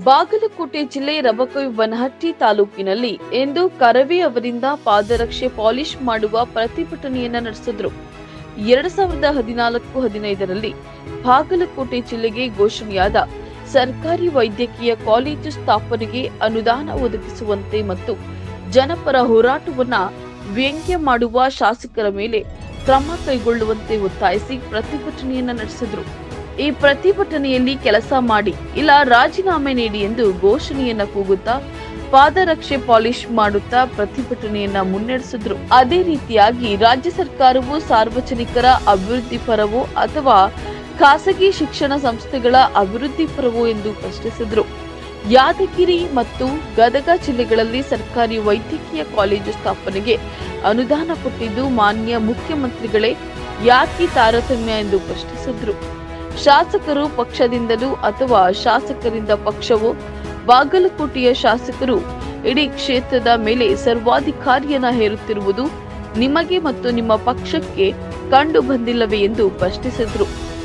ಬಾಗಲಕೋಟೆ ಜಿಲ್ಲೆ ರಬಕವಿ ಬನಹಟ್ಟಿ ತಾಲೂಕಿನಲ್ಲಿ ಇಂದು ಕರವೇ ಅವರಿಂದ ಪಾದರಕ್ಷೆ ಪಾಲಿಶ್ ಮಾಡುವ ಪ್ರತಿಭಟನೆಯನ್ನ ನಡೆಸಿದ್ರು ಎರಡ್ ಸಾವಿರದ ಹದಿನಾಲ್ಕು ಹದಿನೈದರಲ್ಲಿ ಬಾಗಲಕೋಟೆ ಜಿಲ್ಲೆಗೆ ಘೋಷಣೆಯಾದ ಸರ್ಕಾರಿ ವೈದ್ಯಕೀಯ ಕಾಲೇಜು ಸ್ಥಾಪನೆಗೆ ಅನುದಾನ ಒದಗಿಸುವಂತೆ ಮತ್ತು ಜನಪರ ಹೋರಾಟವನ್ನ ವ್ಯಂಗ್ಯ ಮಾಡುವ ಶಾಸಕರ ಮೇಲೆ ಕ್ರಮ ಕೈಗೊಳ್ಳುವಂತೆ ಒತ್ತಾಯಿಸಿ ಪ್ರತಿಭಟನೆಯನ್ನ ನಡೆಸಿದ್ರು ಈ ಪ್ರತಿಭಟನೆಯಲ್ಲಿ ಕೆಲಸ ಮಾಡಿ ಇಲ್ಲ ರಾಜೀನಾಮೆ ನೀಡಿ ಎಂದು ಘೋಷಣೆಯನ್ನ ಕೂಗುತ್ತಾ ಪಾದರಕ್ಷೆ ಪಾಲಿಶ್ ಮಾಡುತ್ತಾ ಪ್ರತಿಭಟನೆಯನ್ನ ಮುನ್ನಡೆಸಿದ್ರು ಅದೇ ರೀತಿಯಾಗಿ ರಾಜ್ಯ ಸರ್ಕಾರವು ಸಾರ್ವಜನಿಕರ ಅಭಿವೃದ್ಧಿ ಪರವೋ ಅಥವಾ ಖಾಸಗಿ ಶಿಕ್ಷಣ ಸಂಸ್ಥೆಗಳ ಅಭಿವೃದ್ಧಿ ಪರವೋ ಎಂದು ಪ್ರಶ್ನಿಸಿದ್ರು ಯಾದಗಿರಿ ಮತ್ತು ಗದಗ ಜಿಲ್ಲೆಗಳಲ್ಲಿ ಸರ್ಕಾರಿ ವೈದ್ಯಕೀಯ ಕಾಲೇಜು ಸ್ಥಾಪನೆಗೆ ಅನುದಾನ ಕೊಟ್ಟಿದ್ದು ಮಾನ್ಯ ಮುಖ್ಯಮಂತ್ರಿಗಳೇ ಯಾಕೆ ತಾರತಮ್ಯ ಎಂದು ಪ್ರಶ್ನಿಸಿದ್ರು ಶಾಸಕರು ಪಕ್ಷದಿಂದಲೂ ಅಥವಾ ಶಾಸಕರಿಂದ ಪಕ್ಷವೋ ಬಾಗಲಕೋಟೆಯ ಶಾಸಕರು ಇಡೀ ಕ್ಷೇತ್ರದ ಮೇಲೆ ಸರ್ವಾಧಿಕಾರಿಯನ್ನ ಹೇರುತ್ತಿರುವುದು ನಿಮಗೆ ಮತ್ತು ನಿಮ್ಮ ಪಕ್ಷಕ್ಕೆ ಕಂಡು ಬಂದಿಲ್ಲವೇ ಎಂದು ಪ್ರಶ್ನಿಸಿದ್ರು